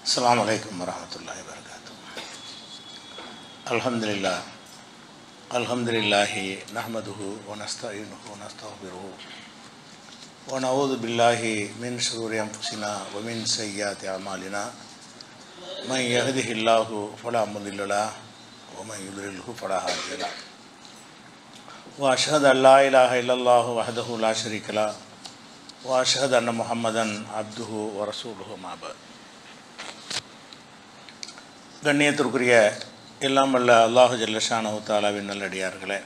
السلام عليكم ورحمة الله وبركاته الحمد لله الحمد لله نحمده ونستعينه ونستغفره ونعوذ بالله من شرور أنفسنا ومن سيئات أعمالنا من يهده الله فلا مضل له ومن يضلله فلا هادي له وأشهد أن لا إله إلا الله وحده لا شريك له وأشهد أن محمدا عبده ورسوله ما بعد கண்ணியத்திற்குரிய எல்லாம் வல்ல அல்லாஹு ஜல்லஷானஹு தாலாவின் நல்லடியார்களே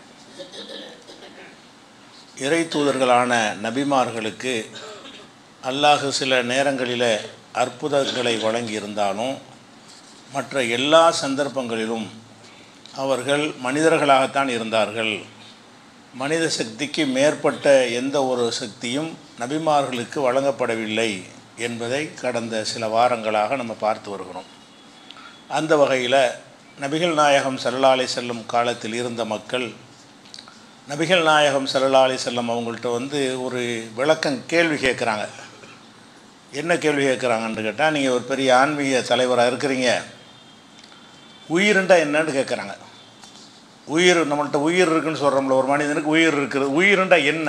இறை தூதர்களான நபிமார்களுக்கு அல்லாஹு சில நேரங்களில் அற்புதங்களை வழங்கியிருந்தாலும் மற்ற எல்லா சந்தர்ப்பங்களிலும் அவர்கள் மனிதர்களாகத்தான் இருந்தார்கள் மனித சக்திக்கு மேற்பட்ட எந்த ஒரு சக்தியும் நபிமார்களுக்கு வழங்கப்படவில்லை என்பதை கடந்த சில வாரங்களாக நம்ம பார்த்து வருகிறோம் அந்த வகையில் நபிகள் நாயகம் சல்லல்லாலை செல்லும் காலத்தில் இருந்த மக்கள் நபிகள் நாயகம் சல்லல்லாலை செல்லம் அவங்கள்ட்ட வந்து ஒரு விளக்கம் கேள்வி கேட்குறாங்க என்ன கேள்வி கேட்குறாங்கன்னு கேட்டால் நீங்கள் ஒரு பெரிய ஆன்மீக தலைவராக இருக்கிறீங்க உயிருண்டா என்னன்னு கேட்குறாங்க உயிர் நம்மள்ட்ட உயிர் இருக்குன்னு சொல்கிறோம்ல ஒரு மனிதனுக்கு உயிர் இருக்குது உயிருண்டா என்ன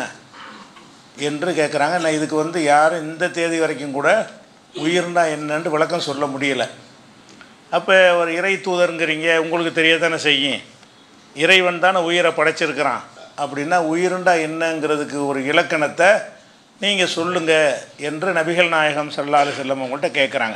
என்று கேட்குறாங்க நான் இதுக்கு வந்து யாரும் இந்த தேதி வரைக்கும் கூட உயிர்ண்டா என்னன்னு விளக்கம் சொல்ல முடியலை அப்போ ஒரு இறை தூதருங்கிறீங்க உங்களுக்கு தெரியத்தானே செய்யும் இறைவன் தானே உயிரை படைச்சிருக்கிறான் அப்படின்னா உயிருண்டா என்னங்கிறதுக்கு ஒரு இலக்கணத்தை நீங்கள் சொல்லுங்கள் என்று நபிகள் நாயகம் சல்லாலு செல்லம் அவங்கள்ட்ட கேட்குறாங்க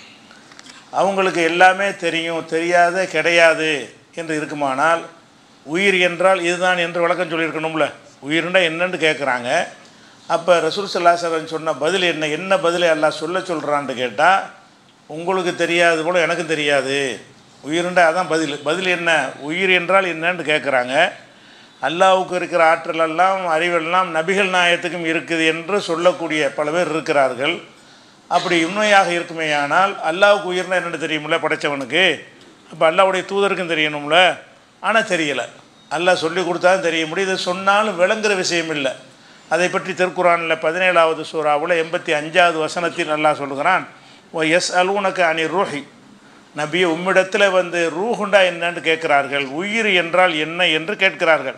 அவங்களுக்கு எல்லாமே தெரியும் தெரியாத கிடையாது என்று இருக்குமானால் உயிர் என்றால் இதுதான் என்று விளக்கம் சொல்லியிருக்கணும்ல உயிருண்டா என்னன்னு கேட்குறாங்க அப்போ ரசூல் சல்லாசரன் சொன்ன பதில் என்ன என்ன பதில் எல்லாம் சொல்ல சொல்கிறான்னு கேட்டால் உங்களுக்கு தெரியாது போல் எனக்கும் தெரியாது உயிருண்டா அதான் பதில் பதில் என்ன உயிர் என்றால் என்னன்னு கேட்குறாங்க அல்லாவுக்கு இருக்கிற ஆற்றலெல்லாம் அறிவெல்லாம் நபிகள் நாயத்துக்கும் இருக்குது என்று சொல்லக்கூடிய பல பேர் இருக்கிறார்கள் அப்படி உண்மையாக இருக்குமேயானால் அல்லாவுக்கு உயிர்னா என்னென்னு தெரியுமில்ல படைத்தவனுக்கு அப்போ அல்லாவுடைய தூதருக்கும் தெரியணும்ல ஆனால் தெரியலை அல்லாஹ் சொல்லி கொடுத்தாலும் தெரிய முடியும் இதை சொன்னாலும் விளங்குற விஷயம் இல்லை அதை பற்றி திருக்குறானில் பதினேழாவது சூறாவில் எண்பத்தி அஞ்சாவது வசனத்தில் நல்லா சொல்லுகிறான் ஓ எஸ் அலூனக்கு அணி ரூஹி நபி உம்மிடத்தில் வந்து ரூஹுண்டா என்னன்னு கேட்குறார்கள் உயிர் என்றால் என்ன என்று கேட்கிறார்கள்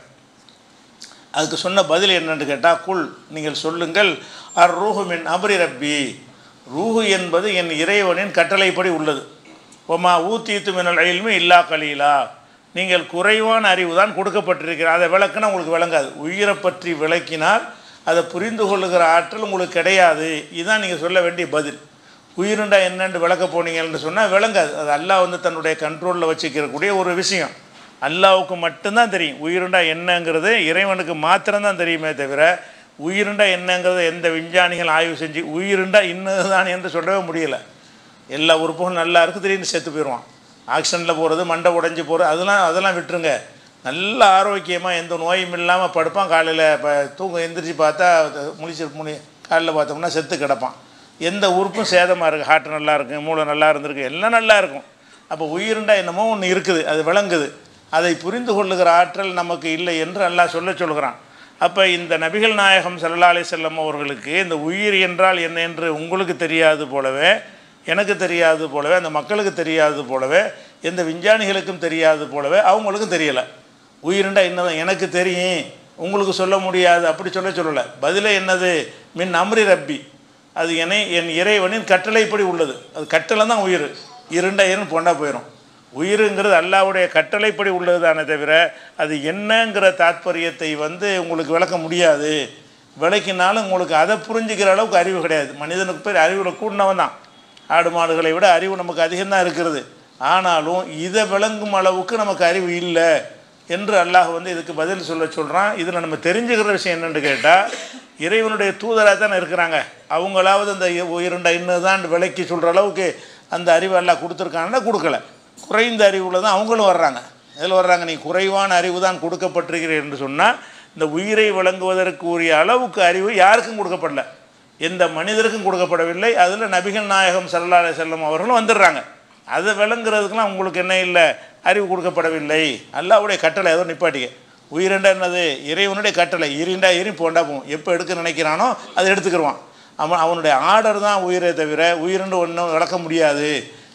அதுக்கு சொன்ன பதில் என்னன்னு கேட்டால் குல் நீங்கள் சொல்லுங்கள் அர் ரூஹு மின் அபரி ரப்பி ரூஹு என்பது என் இறைவனின் கட்டளைப்படி உள்ளது ஒமா ஊத்தீத்து மினல் அயில்மி இல்லா கலீலா நீங்கள் குறைவான அறிவு தான் கொடுக்கப்பட்டிருக்கிறார் அதை விளக்குனா உங்களுக்கு விளங்காது உயிரை பற்றி விளக்கினால் அதை புரிந்து கொள்ளுகிற ஆற்றல் உங்களுக்கு கிடையாது இதுதான் நீங்கள் சொல்ல வேண்டிய பதில் உயிருண்டா என்னென்று விளக்க போனீங்கன்னு சொன்னால் விளங்காது அது அல்லாஹ் வந்து தன்னுடைய கண்ட்ரோலில் வச்சுக்கிறக்கூடிய ஒரு விஷயம் அல்லாவுக்கு மட்டும்தான் தெரியும் உயிருண்டா என்னங்கிறது இறைவனுக்கு மாத்திரம்தான் தெரியுமே தவிர உயிருண்டா என்னங்கிறத எந்த விஞ்ஞானிகள் ஆய்வு செஞ்சு உயிருண்டா இன்னதுதான் என்று சொல்லவே முடியலை எல்லா உறுப்புகளும் நல்லா இருக்குது திடீர்னு செத்து போயிடுவான் ஆக்சிடெண்ட்டில் போகிறது மண்டை உடஞ்சி போகிறது அதெல்லாம் அதெல்லாம் விட்டுருங்க நல்ல ஆரோக்கியமாக எந்த நோயும் இல்லாமல் படுப்பான் காலையில் இப்போ தூங்க எந்திரிச்சு பார்த்தா முழிச்சு முனி காலையில் பார்த்தோம்னா செத்து கிடப்பான் எந்த உறுப்பும் சேதமாக இருக்குது ஹார்ட் நல்லா இருக்கும் மூளை நல்லா இருந்திருக்கு எல்லாம் நல்லா இருக்கும் அப்போ உயிருண்டா என்னமோ ஒன்று இருக்குது அது விளங்குது அதை புரிந்து கொள்ளுகிற ஆற்றல் நமக்கு இல்லை என்று அல்லாஹ் சொல்ல சொல்கிறான் அப்போ இந்த நபிகள் நாயகம் சல்லா அலி செல்லம் அவர்களுக்கு இந்த உயிர் என்றால் என்ன என்று உங்களுக்கு தெரியாது போலவே எனக்கு தெரியாது போலவே அந்த மக்களுக்கு தெரியாது போலவே எந்த விஞ்ஞானிகளுக்கும் தெரியாது போலவே அவங்களுக்கும் தெரியலை உயிருண்டா என்னதான் எனக்கு தெரியும் உங்களுக்கு சொல்ல முடியாது அப்படி சொல்ல சொல்லலை பதிலே என்னது மின் அம்ரி ரப்பி அது என்னை என் இறைவனின் கட்டளைப்படி உள்ளது அது கட்டளை தான் உயிர் இருண்டா இருன்னு பொண்டா போயிடும் உயிருங்கிறது அல்லாவுடைய கட்டளைப்படி உள்ளது தானே தவிர அது என்னங்கிற தாத்பரியத்தை வந்து உங்களுக்கு விளக்க முடியாது விளக்கினாலும் உங்களுக்கு அதை புரிஞ்சுக்கிற அளவுக்கு அறிவு கிடையாது மனிதனுக்கு பேர் அறிவில் கூடினவன் தான் ஆடு மாடுகளை விட அறிவு நமக்கு அதிகம்தான் இருக்கிறது ஆனாலும் இதை விளங்கும் அளவுக்கு நமக்கு அறிவு இல்லை என்று அல்லாஹ் வந்து இதுக்கு பதில் சொல்ல சொல்கிறான் இதில் நம்ம தெரிஞ்சுக்கிற விஷயம் என்னென்னு கேட்டால் இறைவனுடைய தூதராக தானே இருக்கிறாங்க அவங்களாவது அந்த இரண்டா இன்னுதான் விளக்கி சொல்கிற அளவுக்கு அந்த அறிவு எல்லாம் கொடுத்துருக்காங்கன்னா கொடுக்கல குறைந்த அறிவில் தான் அவங்களும் வர்றாங்க இதில் வர்றாங்க நீ குறைவான அறிவு தான் கொடுக்கப்பட்டிருக்கிறீர் என்று சொன்னால் இந்த உயிரை விளங்குவதற்கு உரிய அளவுக்கு அறிவு யாருக்கும் கொடுக்கப்படல எந்த மனிதருக்கும் கொடுக்கப்படவில்லை அதில் நபிகள் நாயகம் சல்லா செல்லம் அவர்களும் வந்துடுறாங்க அதை விளங்குறதுக்கெலாம் உங்களுக்கு என்ன இல்லை அறிவு கொடுக்கப்படவில்லை அல்லாவுடைய கட்டளை ஏதோ நிப்பாட்டிக்க உயிரண்டா என்னது இறைவனுடைய கட்டளை இருண்டா இரி போண்டா போகும் எப்போ எடுக்க நினைக்கிறானோ அதை எடுத்துக்கிடுவான் அவன் அவனுடைய ஆர்டர் தான் உயிரை தவிர உயிர்னு ஒன்றும் விளக்க முடியாது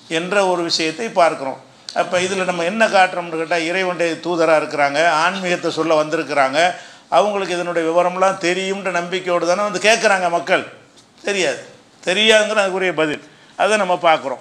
என்ற ஒரு விஷயத்தை பார்க்குறோம் அப்போ இதில் நம்ம என்ன காட்டுறோம்னு கேட்டால் இறைவனுடைய தூதராக இருக்கிறாங்க ஆன்மீகத்தை சொல்ல வந்திருக்கிறாங்க அவங்களுக்கு இதனுடைய விவரம்லாம் தெரியும்ன்ற நம்பிக்கையோடு தானே வந்து கேட்குறாங்க மக்கள் தெரியாது தெரியாதுங்கிற அதுக்குரிய பதில் அதை நம்ம பார்க்குறோம்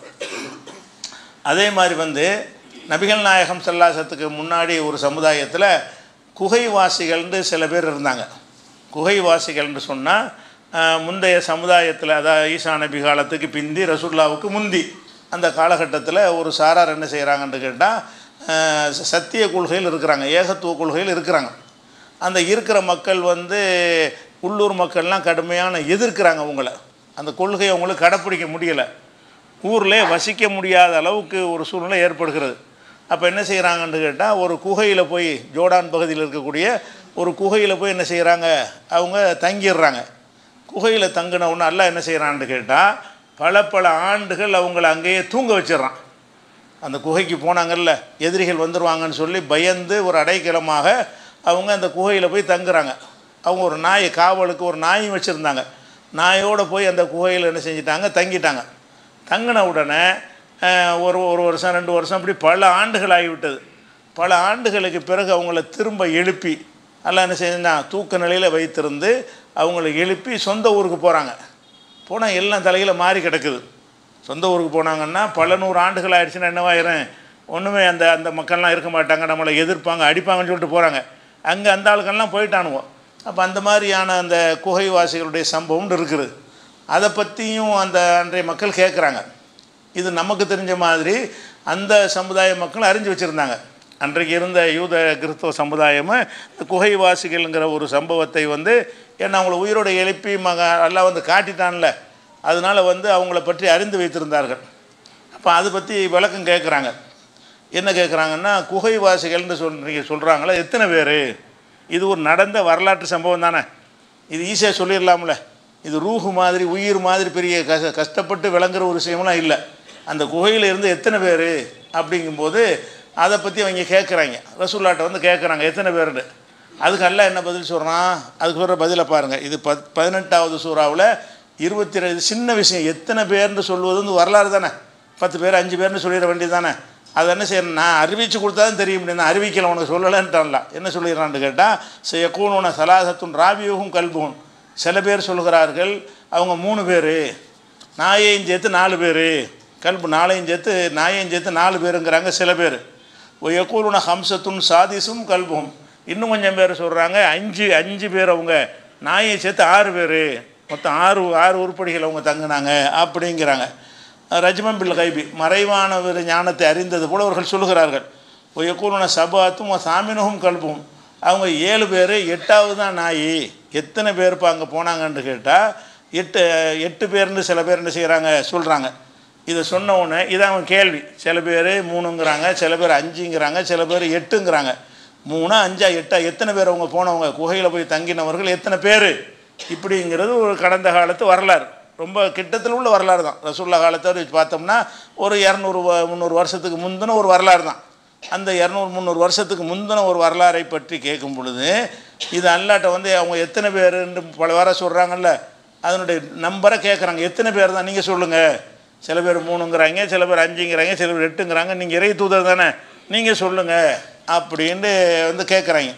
அதே மாதிரி வந்து நபிகள் நாயகம் செல்லாசத்துக்கு முன்னாடி ஒரு சமுதாயத்தில் குகைவாசிகள்னு சில பேர் இருந்தாங்க குகைவாசிகள்னு சொன்னால் முந்தைய சமுதாயத்தில் அதாவது ஈசா நபி காலத்துக்கு பிந்தி ரசுல்லாவுக்கு முந்தி அந்த காலகட்டத்தில் ஒரு சாரார் என்ன செய்கிறாங்கன்னு கேட்டால் சத்திய கொள்கையில் இருக்கிறாங்க ஏகத்துவ கொள்கையில் இருக்கிறாங்க அந்த இருக்கிற மக்கள் வந்து உள்ளூர் மக்கள்லாம் கடுமையான எதிர்க்கிறாங்க அவங்கள அந்த கொள்கையை அவங்களுக்கு கடைப்பிடிக்க முடியலை ஊரில் வசிக்க முடியாத அளவுக்கு ஒரு சூழ்நிலை ஏற்படுகிறது அப்போ என்ன செய்கிறாங்கன்னு கேட்டால் ஒரு குகையில் போய் ஜோர்டான் பகுதியில் இருக்கக்கூடிய ஒரு குகையில் போய் என்ன செய்கிறாங்க அவங்க தங்கிடுறாங்க குகையில் தங்கின உடனே எல்லாம் என்ன செய்கிறான்னு கேட்டால் பல பல ஆண்டுகள் அவங்கள அங்கேயே தூங்க வச்சிடுறான் அந்த குகைக்கு போனாங்கல்ல எதிரிகள் வந்துடுவாங்கன்னு சொல்லி பயந்து ஒரு அடைக்கலமாக அவங்க அந்த குகையில் போய் தங்குறாங்க அவங்க ஒரு நாயை காவலுக்கு ஒரு நாயும் வச்சுருந்தாங்க நாயோடு போய் அந்த குகையில் என்ன செஞ்சிட்டாங்க தங்கிட்டாங்க தங்கின உடனே அஹ், ஒரு ஒரு வருஷம் ரெண்டு வருஷம் அப்படி பல ஆண்டுகள் ஆகிவிட்டது பல ஆண்டுகளுக்கு பிறகு அவங்கள திரும்ப எழுப்பி எல்லாம் என்ன செஞ்சா தூக்க நிலையில் வைத்திருந்து அவங்கள எழுப்பி சொந்த ஊருக்கு போகிறாங்க போனால் எல்லாம் தலையில் மாறி கிடக்குது சொந்த ஊருக்கு போனாங்கன்னா பல நூறு ஆண்டுகள் ஆயிடுச்சுன்னா என்னவாயிரும் ஒன்றுமே அந்த அந்த மக்கள்லாம் இருக்க மாட்டாங்க நம்மளை எதிர்ப்பாங்க அடிப்பாங்கன்னு சொல்லிட்டு போகிறாங்க அங்கே அந்த ஆளுக்கெல்லாம் போயிட்டானுவோம் அப்போ அந்த மாதிரியான அந்த குகைவாசிகளுடைய சம்பவம் இருக்குது அதை பற்றியும் அந்த அன்றைய மக்கள் கேட்குறாங்க இது நமக்கு தெரிஞ்ச மாதிரி அந்த சமுதாய மக்கள் அறிஞ்சு வச்சுருந்தாங்க அன்றைக்கு இருந்த யூத கிறிஸ்தவ சமுதாயமும் இந்த குகைவாசிகள்ங்கிற ஒரு சம்பவத்தை வந்து ஏன்னா அவங்கள உயிரோட எழுப்பி மக எல்லாம் வந்து காட்டிட்டான்ல அதனால் வந்து அவங்கள பற்றி அறிந்து வைத்திருந்தார்கள் அப்போ அதை பற்றி விளக்கம் கேட்குறாங்க என்ன கேட்குறாங்கன்னா குகைவாசிகள்னு சொல்றீங்க சொல்கிறாங்களே எத்தனை பேர் இது ஒரு நடந்த வரலாற்று சம்பவம் தானே இது ஈஸியாக சொல்லிடலாம்ல இது ரூஹு மாதிரி உயிர் மாதிரி பெரிய கஷ்ட கஷ்டப்பட்டு விளங்குற ஒரு விஷயம்லாம் இல்லை அந்த குகையில் இருந்து எத்தனை பேர் அப்படிங்கும்போது அதை பற்றி அவங்க கேட்குறாங்க ரசூல்லாட்ட வந்து கேட்குறாங்க எத்தனை பேர்னு அதுக்கு அல்ல என்ன பதில் சொல்கிறான் அதுக்கு பிறகு பதிலை பாருங்கள் இது பத் பதினெட்டாவது சூறாவில் இருபத்தி ரெண்டு சின்ன விஷயம் எத்தனை பேர்னு சொல்வது வந்து வரலாறு தானே பத்து பேர் அஞ்சு பேர்னு சொல்லிட வேண்டியது தானே அது என்ன செய்யணும் நான் அறிவித்து கொடுத்தா தான் தெரியும் முடியும் நான் அறிவிக்கலை உனக்கு சொல்லலைன்ட்டான்ல என்ன சொல்லிடுறான்னு கேட்டால் செய்யக்கூணுன சலாசத்துன் ராபியோகும் கல்புகும் சில பேர் சொல்கிறார்கள் அவங்க மூணு பேர் நாயையும் சேர்த்து நாலு பேர் கல்பு நாளையும் சேர்த்து நாயையும் சேர்த்து நாலு பேருங்கிறாங்க சில பேர் ஒயக்கூலுன ஹம்சத்துன் சாதிசும் கல்பும் இன்னும் கொஞ்சம் பேர் சொல்கிறாங்க அஞ்சு அஞ்சு பேர் அவங்க நாயை சேர்த்து ஆறு பேர் மொத்தம் ஆறு ஆறு உருப்படிகள் அவங்க தங்குனாங்க அப்படிங்கிறாங்க ரஜ்மம் பில் கைபி மறைவான ஒரு ஞானத்தை அறிந்தது போல அவர்கள் சொல்லுகிறார்கள் ஒயக்கூலுன சபாத்தும் சாமினுகும் கல்பும் அவங்க ஏழு பேர் எட்டாவது தான் நாய் எத்தனை பேர்ப்பா அங்கே போனாங்கன்னு கேட்டால் எட்டு எட்டு பேர்னு சில பேர் என்ன செய்கிறாங்க சொல்கிறாங்க இதை சொன்ன உடனே இது அவன் கேள்வி சில பேர் மூணுங்கிறாங்க சில பேர் அஞ்சுங்கிறாங்க சில பேர் எட்டுங்கிறாங்க மூணா அஞ்சா எட்டா எத்தனை பேர் அவங்க போனவங்க குகையில் போய் தங்கினவர்கள் எத்தனை பேர் இப்படிங்கிறது ஒரு கடந்த காலத்து வரலாறு ரொம்ப கிட்டத்தில் உள்ள வரலாறு தான் ரசூல்லா காலத்தை வச்சு பார்த்தோம்னா ஒரு இரநூறு வ- முந்நூறு வருஷத்துக்கு முந்தின ஒரு வரலாறு தான் அந்த இரநூறு முந்நூறு வருஷத்துக்கு முந்தின ஒரு வரலாறை பற்றி கேட்கும் பொழுது இது அல்லாட்ட வந்து அவங்க எத்தனை பேருன்னு பல வார சொல்கிறாங்கல்ல அதனுடைய நம்பரை கேட்குறாங்க எத்தனை பேர் தான் நீங்கள் சொல்லுங்கள் சில பேர் மூணுங்கிறாங்க சில பேர் அஞ்சுங்கிறாங்க சில பேர் எட்டுங்கிறாங்க நீங்கள் இறை தூதர் தானே நீங்கள் சொல்லுங்கள் அப்படின்னு வந்து கேட்குறாங்க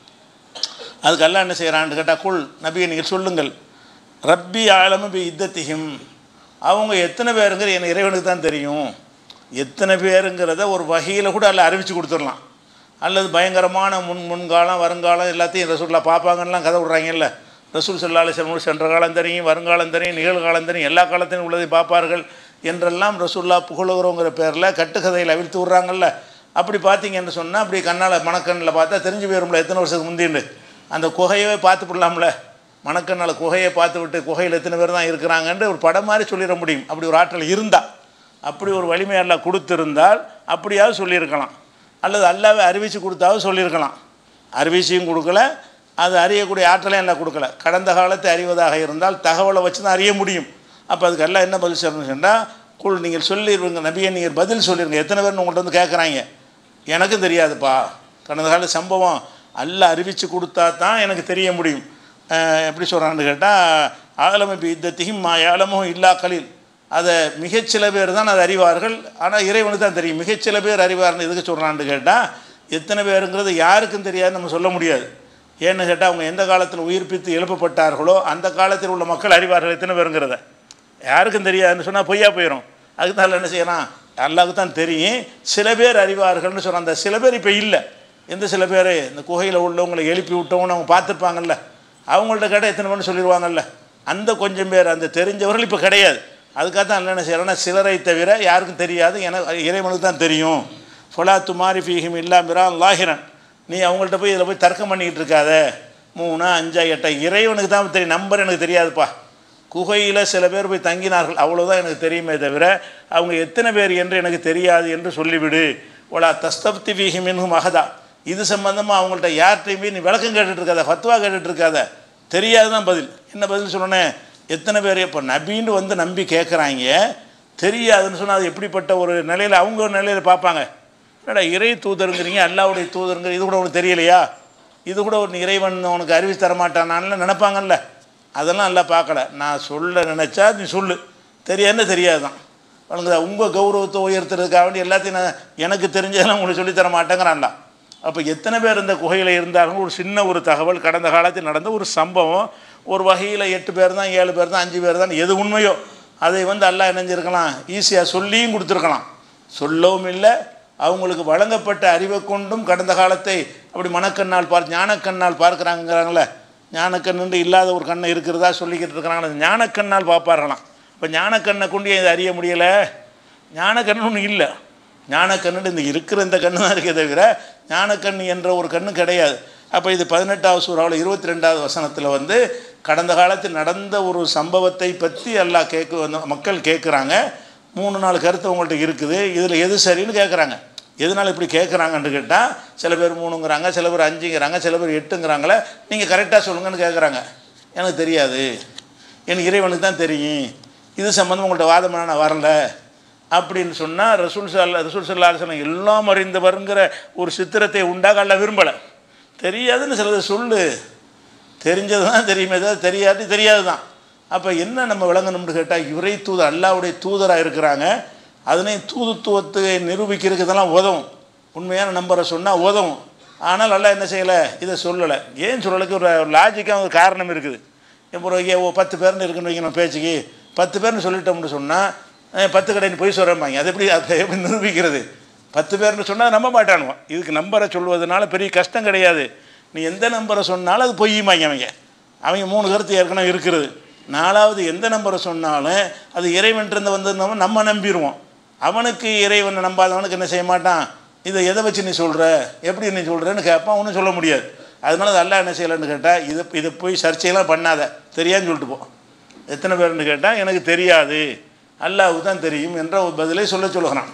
அதுக்கு அல்லாஹ் என்ன செய்கிறான்னு கேட்டால் குல் நபியை நீங்கள் சொல்லுங்கள் ரப்பி ஆலமு பி இத்தத்திஹிம் அவங்க எத்தனை பேருங்கிற என் இறைவனுக்கு தான் தெரியும் எத்தனை பேருங்கிறத ஒரு வகையில் கூட அல்ல அறிவித்து கொடுத்துடலாம் அல்லது பயங்கரமான முன் முன்காலம் வருங்காலம் எல்லாத்தையும் ரசூல்லா பார்ப்பாங்கலாம் கதை விட்றாங்கல்ல ரசூல் சல்லா அலிஸ்லம் சென்ற காலம் தெரியும் வருங்காலம் தெரியும் நிகழ்காலம் தெரியும் எல்லா காலத்திலும் உள்ளதை பார்ப்பார்கள் என்றெல்லாம் ரசூல்லா புகழுகிறோங்கிற பேரில் கட்டுக்கதையில் அவிழ்த்து விட்றாங்கல்ல அப்படி பார்த்தீங்கன்னு சொன்னால் அப்படி கண்ணால் மணக்கண்ணில் பார்த்தா தெரிஞ்சு போயிரும்ல எத்தனை வருஷத்துக்கு முந்தின்னு அந்த குகையவே பார்த்து விடலாம்ல மணக்கண்ணால் குகையை பார்த்து விட்டு குகையில் எத்தனை பேர் தான் இருக்கிறாங்கன்ட்டு ஒரு படம் மாதிரி சொல்லிட முடியும் அப்படி ஒரு ஆற்றல் இருந்தால் அப்படி ஒரு வலிமை எல்லாம் கொடுத்திருந்தால் அப்படியாவது சொல்லியிருக்கலாம் அல்லது அல்லாவே அறிவித்து கொடுத்தாவது சொல்லியிருக்கலாம் அறிவிச்சியும் கொடுக்கல அது அறியக்கூடிய ஆற்றலையும் எல்லாம் கொடுக்கல கடந்த காலத்தை அறிவதாக இருந்தால் தகவலை வச்சு தான் அறிய முடியும் அப்போ அதுக்கு எல்லாம் என்ன பதில் சொல்லணும்னு சொன்னால் குள் நீங்கள் சொல்லிடுவீங்க நபியை நீங்கள் பதில் சொல்லிடுங்க எத்தனை பேர் உங்கள்கிட்ட வந்து கேட்குறாங்க எனக்கும் தெரியாதுப்பா கடந்த கால சம்பவம் அல்ல அறிவித்து கொடுத்தா தான் எனக்கு தெரிய முடியும் அஹ் எப்படி சொல்கிறான்னு கேட்டால் ஆலம பி யுத்தத்தியும் மா ஏலமும் இல்லா கலில் அதை மிகச்சில பேர் தான் அதை அறிவார்கள் ஆனால் இறைவனுக்கு தான் தெரியும் மிகச்சில பேர் அறிவார்னு எதுக்கு சொல்கிறான்னு கேட்டால் எத்தனை பேருங்கிறது யாருக்கும் தெரியாது நம்ம சொல்ல முடியாது ஏன்னு கேட்டால் அவங்க எந்த காலத்தில் உயிர்ப்பித்து எழுப்பப்பட்டார்களோ அந்த காலத்தில் உள்ள மக்கள் அறிவார்கள் எத்தனை பேருங்கிறத யாருக்கும் தெரியாதுன்னு சொன்னால் பொய்யா போயிடும் அதுக்கு தான் என்ன செய்யலாம் அல்லாவுக்கு தான் தெரியும் சில பேர் அறிவார்கள்னு சொல்கிறான் அந்த சில பேர் இப்போ இல்லை எந்த சில பேர் இந்த குகையில் உள்ளவங்களை எழுப்பி விட்டவங்கன்னு அவங்க பார்த்துருப்பாங்கல்ல அவங்கள்ட்ட கேட்டால் எத்தனை பேர்னு சொல்லிடுவாங்கல்ல அந்த கொஞ்சம் பேர் அந்த தெரிஞ்சவர்கள் இப்போ கிடையாது அதுக்காக தான் என்ன செய்யறேன்னா சிலரை தவிர யாருக்கும் தெரியாது என இறைவனுக்கு தான் தெரியும் ஃபொலாத்து மாரி ஃபீஹிம் இல்லாமிரான் லாஹிரன் நீ அவங்கள்ட்ட போய் இதில் போய் தர்க்கம் பண்ணிக்கிட்டு இருக்காத மூணா அஞ்சா எட்டா இறைவனுக்கு தான் தெரியும் நம்பர் எனக்கு தெரியாதுப்பா குகையில் சில பேர் போய் தங்கினார்கள் அவ்வளோதான் எனக்கு தெரியுமே தவிர அவங்க எத்தனை பேர் என்று எனக்கு தெரியாது என்று சொல்லிவிடு ஒலா தஸ்தப்தி ஃபீஹிம் மின்ஹும் அகதா இது சம்பந்தமாக அவங்கள்ட்ட யார்கிட்டையுமே நீ விளக்கம் கேட்டுட்டு இருக்காத ஃபத்வா கேட்டுட்டு இருக்காத தெரியாது தான் பதில் என்ன பதில் சொன்னேன் எத்தனை பேர் இப்போ நபின்னு வந்து நம்பி கேட்குறாங்க தெரியாதுன்னு சொன்னால் அது எப்படிப்பட்ட ஒரு நிலையில் அவங்க ஒரு நிலையில் பார்ப்பாங்க என்னடா இறை தூதருங்கிறீங்க அல்லாவுடைய தூதருங்கிற இது கூட உனக்கு தெரியலையா இது கூட ஒரு இறைவன் உனக்கு அறிவிச்சு தரமாட்டானான்னு நினைப்பாங்கல்ல அதெல்லாம் நல்லா பார்க்கல நான் சொல்ல நினச்சா நீ சொல்லு தெரியாதுன்னு தெரியாது தான் உனக்கு உங்கள் கௌரவத்தை உயர்த்துறதுக்காக வேண்டி எல்லாத்தையும் நான் எனக்கு தெரிஞ்சதெல்லாம் உங்களுக்கு சொல்லித் தர மாட்டேங்கிறான்ல அப்போ எத்தனை பேர் இந்த குகையில் இருந்தாலும் ஒரு சின்ன ஒரு தகவல் கடந்த காலத்தில் நடந்த ஒரு சம்பவம் ஒரு வகையில் எட்டு பேர் தான் ஏழு பேர் தான் அஞ்சு பேர் தான் எது உண்மையோ அதை வந்து எல்லாம் இணைஞ்சிருக்கலாம் ஈஸியாக சொல்லியும் கொடுத்துருக்கலாம் சொல்லவும் இல்லை அவங்களுக்கு வழங்கப்பட்ட அறிவை கொண்டும் கடந்த காலத்தை அப்படி மனக்கண்ணால் பார் ஞானக்கண்ணால் பார்க்குறாங்கிறாங்களே ஞானக்கண்ணு இல்லாத ஒரு கண்ணை இருக்கிறதா சொல்லிக்கிட்டு இருக்கிறாங்களே அந்த ஞானக்கண்ணால் பார்ப்பார்களாம் இப்போ ஞானக்கண்ணை கொண்டு இதை அறிய முடியலை ஞானக்கண்ணு ஒன்று இல்லை ஞானக்கண்ணு இந்த இருக்கிற இந்த கண்ணு தான் இருக்கே தவிர ஞானக்கண்ணு என்ற ஒரு கண்ணு கிடையாது அப்போ இது பதினெட்டாவது சூறாவில் இருபத்தி ரெண்டாவது வசனத்தில் வந்து கடந்த காலத்தில் நடந்த ஒரு சம்பவத்தை பற்றி எல்லாம் கேட்க வந்து மக்கள் கேட்குறாங்க மூணு நாலு கருத்து உங்கள்கிட்ட இருக்குது இதில் எது சரின்னு கேட்குறாங்க எதனால் இப்படி கேட்குறாங்கன்னு கேட்டால் சில பேர் மூணுங்கிறாங்க சில பேர் அஞ்சுங்கிறாங்க சில பேர் எட்டுங்கிறாங்களே நீங்கள் கரெக்டாக சொல்லுங்கன்னு கேட்குறாங்க எனக்கு தெரியாது எனக்கு இறைவனுக்கு தான் தெரியும் இது சம்மந்தம் உங்கள்கிட்ட வாதம் பண்ண நான் வரல அப்படின்னு சொன்னால் ரசூல் சல்லா ரசூல் சல்லா அலுவலம் எல்லாம் அறிந்தவருங்கிற ஒரு சித்திரத்தை உண்டாக அல்ல விரும்பலை தெரியாதுன்னு சிலது சொல்லு தெரிஞ்சது தான் தெரியுமே தவிர தெரியாது தெரியாது தான் அப்போ என்ன நம்ம விளங்கணும்னு கேட்டால் இவரை தூதர் அல்லாவுடைய தூதராக இருக்கிறாங்க அதனை தூதுத்துவத்தை நிரூபிக்கிறதுக்கு இதெல்லாம் உதவும் உண்மையான நம்பரை சொன்னால் உதவும் ஆனால் அல்லாஹ் என்ன செய்யலை இதை சொல்லலை ஏன் சொல்லலைக்கு ஒரு லாஜிக்காக ஒரு காரணம் இருக்குது இப்போ ஒரு ஏ- ஓ பத்து பேர்னு இருக்குன்னு வைக்கணும் பேச்சுக்கு பத்து பேர்னு சொல்லிட்டோம்னு சொன்னால் பத்து கடைன்னு போய் சொல்கிறப்பாங்க அது எப்படி அதை எப்படி நிரூபிக்கிறது பத்து பேர்னு சொன்னால் நம்ப மாட்டானுவோம் இதுக்கு நம்பரை சொல்வதனால பெரிய கஷ்டம் கிடையாது நீ எந்த நம்பரை சொன்னாலும் அது பொய்யுமாங்க அவங்க அவங்க மூணு கருத்து ஏற்கனவே இருக்கிறது நாலாவது எந்த நம்பரை சொன்னாலும் அது இறைவன்ட்டு வந்திருந்தவன் நம்ம நம்பிடுவோம் அவனுக்கு இறைவனை நம்பாதவனுக்கு என்ன செய்ய மாட்டான் இதை எதை வச்சு நீ சொல்கிற எப்படி நீ சொல்கிறேன்னு கேட்பான் ஒன்றும் சொல்ல முடியாது அதனால அது அல்லாஹ் என்ன செய்யலைன்னு கேட்டால் இதை இதை போய் சர்ச்சையெல்லாம் பண்ணாத தெரியாதுன்னு சொல்லிட்டு போ எத்தனை பேர்னு கேட்டால் எனக்கு தெரியாது அல்லாஹ்வுக்கு தான் தெரியும் என்ற ஒரு பதிலை சொல்ல சொல்லுகிறான்